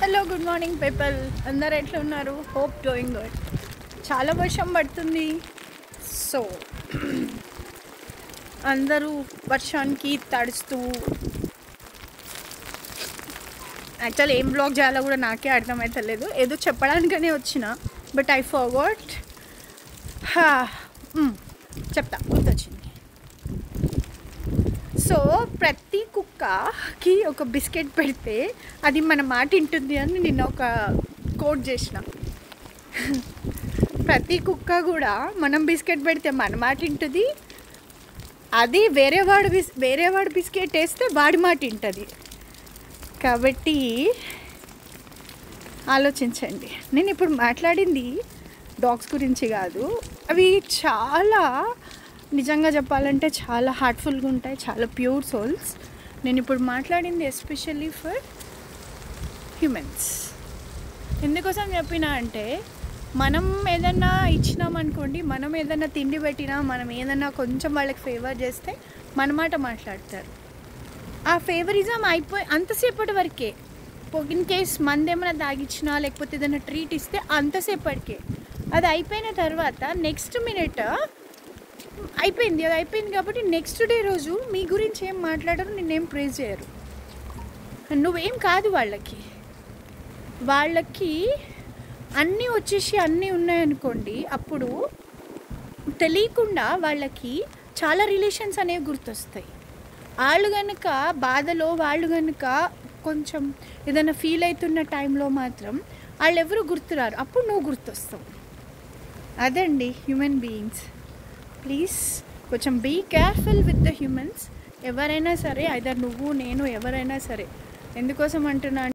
hello good morning people అందరు ఎట్లా ఉన్నారు హోప్ డూయింగ్ గుడ్ చాలా వర్షం పడుతుంది సో అందరూ వర్షానికి తడుస్తూ యాక్చువల్ ఏం బ్లాగ్ చేయాలో కూడా నాకే అర్థమవుతలేదు ఏదో చెప్పడానికనే వచ్చిన బట్ ఐ ఫర్వర్ట్ చెప్తా గుర్తొచ్చింది సో ప్రతి కుక్కకి ఒక బిస్కెట్ పెడితే అది మన మాట వింటుంది అని నిన్న ఒక కోట్ చేసిన ప్రతి కుక్క కూడా మనం బిస్కెట్ పెడితే మన మాట వింటుంది అది వేరే వాడు బిస్ వేరే వాడు బిస్కెట్ వేస్తే వాడి మాట వింటుంది కాబట్టి ఆలోచించండి నేను ఇప్పుడు మాట్లాడింది డాగ్స్ గురించి కాదు అవి చాలా నిజంగా చెప్పాలంటే చాలా హార్ట్ఫుల్గా ఉంటాయి చాలా ప్యూర్ సోల్స్ నేను ఇప్పుడు మాట్లాడింది ఎస్పెషల్లీ ఫర్ హ్యూమన్స్ ఎందుకోసం చెప్పినా అంటే మనం ఏదన్నా ఇచ్చినామనుకోండి మనం ఏదన్నా తిండి పెట్టినా మనం ఏదన్నా కొంచెం వాళ్ళకి ఫేవర్ చేస్తే మన మాట మాట్లాడతారు ఆ ఫేవరిజం అయిపోయి అంతసేపటి వరకే ఇన్ కేస్ మంది ఏమైనా తాగిచ్చినా లేకపోతే ఏదైనా ట్రీట్ ఇస్తే అంతసేపటికే అది అయిపోయిన తర్వాత నెక్స్ట్ మినిట్ అయిపోయింది అది అయిపోయింది కాబట్టి నెక్స్ట్ డే రోజు మీ గురించి ఏం మాట్లాడరు నిన్నేం ప్రేజ్ చేయరు నువ్వేం కాదు వాళ్ళకి వాళ్ళకి అన్నీ వచ్చేసి అన్నీ ఉన్నాయనుకోండి అప్పుడు తెలియకుండా వాళ్ళకి చాలా రిలేషన్స్ అనేవి గుర్తొస్తాయి వాళ్ళు కనుక బాధలో వాళ్ళు కనుక కొంచెం ఏదైనా ఫీల్ అవుతున్న టైంలో మాత్రం వాళ్ళు ఎవరు గుర్తురారు అప్పుడు నువ్వు గుర్తొస్తావు అదండి హ్యూమన్ బీయింగ్స్ ప్లీజ్ కొంచెం be careful with the humans ఎవరైనా సరే ఐదర్ నువ్వు నేను ఎవరైనా సరే ఎందుకోసం అంటున్నా